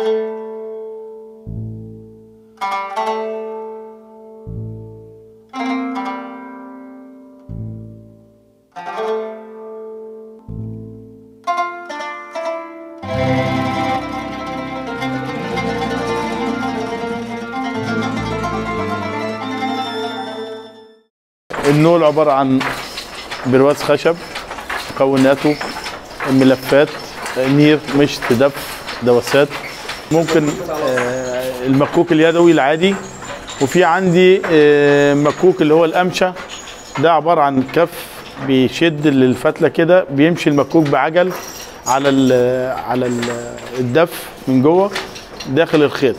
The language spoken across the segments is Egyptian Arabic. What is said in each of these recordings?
النول عبارة عن برواز خشب مكوناته ملفات نير مشط دف دواسات ممكن آه، المكوك اليدوي العادي وفي عندي آه، مكوك اللي هو الأمشة ده عبارة عن كف بيشد الفتلة كده بيمشي المكوك بعجل على ال على ال الدف من جوه داخل الخيط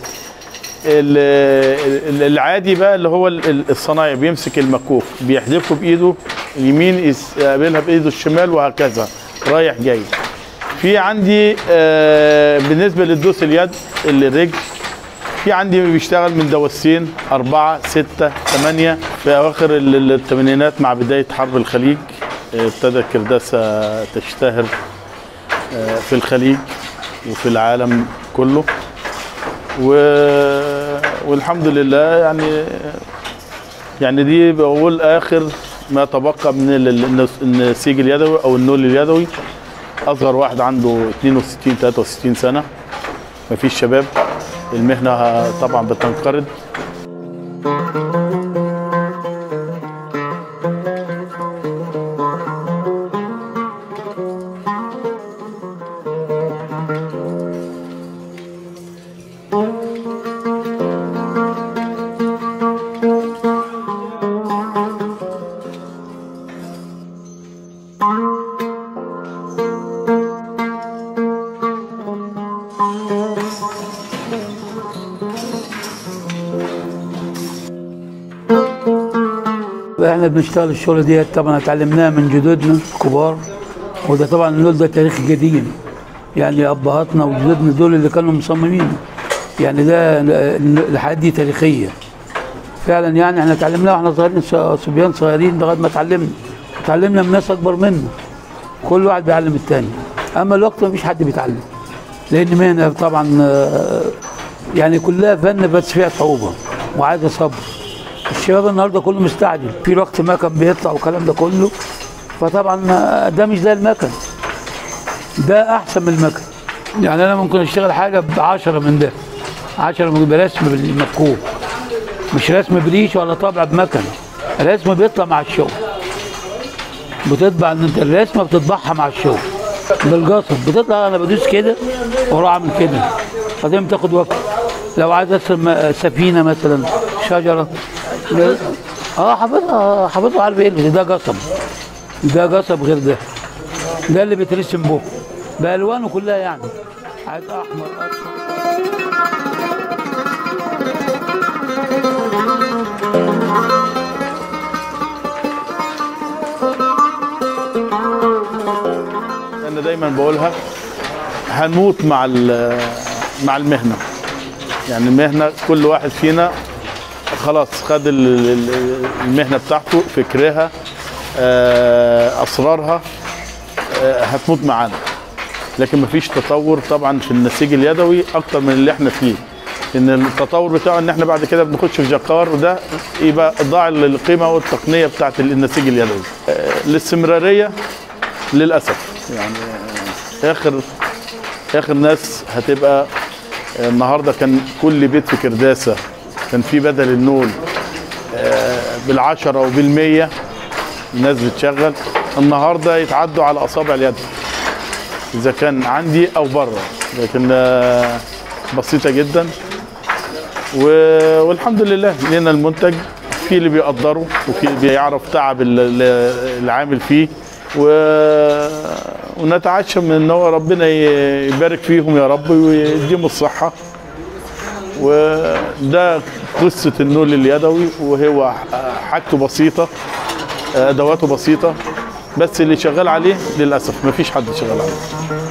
ال- ال- العادي بقى اللي هو ال- ال- الصنايعي بيمسك المكوك بيحدفه بايده اليمين يقابلها بايده الشمال وهكذا رايح جاي في عندي آه، بالنسبه للدوس اليد الرجل في عندي بيشتغل من دواسين أربعة ستة ثمانية في أواخر ال- ال- الثمانينات مع بداية حرب الخليج آه، ابتدى الكرداسة تشتهر آه، في الخليج وفي العالم كله و... والحمد لله يعني يعني دي بقول اخر ما تبقى من ال- ال- النسيج اليدوي او النول اليدوي اصغر واحد عنده 62 63 سنه مفيش شباب المهنه طبعا بتنقرض احنا بنشتغل الشغل ديت طبعا اتعلمناها من جدودنا الكبار وده طبعا النول ده تاريخ قديم يعني ابهاتنا وجدودنا دول اللي كانوا مصممين يعني ده الحاجات دي تاريخيه فعلا يعني احنا اتعلمناها واحنا صغيرين ص- صبيان صغيرين لغايه ما اتعلمنا اتعلمنا من ناس اكبر منا كل واحد بيعلم التاني اما الوقت مفيش حد بيتعلم لان مهنه طبعا آه، يعني كلها فن بس فيها صعوبه وعايزه صبر الشباب النهارده كله مستعجل في وقت مكن بيطلع والكلام ده كله فطبعا آه، ده مش زي المكن ده احسن من المكن يعني انا ممكن اشتغل حاجه ب 10 من ده 10 من برسم بالمكوك مش رسم بريش ولا طابع بمكن الرسم بيطلع مع الشغل بتطبع انت الرسمه بتطبعها مع الشغل بالقصب بتطلع انا بدوس كده واروح اعمل كده بعدين بتاخد وقت لو عايز ارسم سفينه مثلا شجره ب- اه حافظها حافظها عارف ايه ده قصب ده قصب غير ده ده اللي بيترسم به بالوانه كلها يعني عايز احمر اصفر انا دايما بقولها هنموت مع ال- مع المهنه يعني المهنه كل واحد فينا خلاص خد ال- ال- المهنه بتاعته فكرها آه، اسرارها آه، هتموت معانا لكن مفيش تطور طبعا في النسيج اليدوي اكتر من اللي احنا فيه ان التطور بتاعه ان احنا بعد كده بنخش في جكار وده يبقى ضاع القيمه والتقنيه بتاعت النسيج اليدوي آه، الاستمراريه للاسف يعني آه، اخر اخر ناس هتبقى آه، النهارده كان كل بيت في كرداسه كان في بدل النول آه، بالعشرة وبالمية الناس بتشغل النهارده يتعدوا على اصابع اليد اذا كان عندي او بره لكن آه، بسيطه جدا و- والحمد لله لنا المنتج في اللي بيقدره وفي اللي بيعرف تعب ال- ال- العامل فيه و... ونتعشى من ان هو ربنا ي- يبارك فيهم يا رب ويديهم الصحه وده قصه النول اليدوي وهو حاجته بسيطه ادواته بسيطه بس اللي شغال عليه للاسف مفيش حد شغال عليه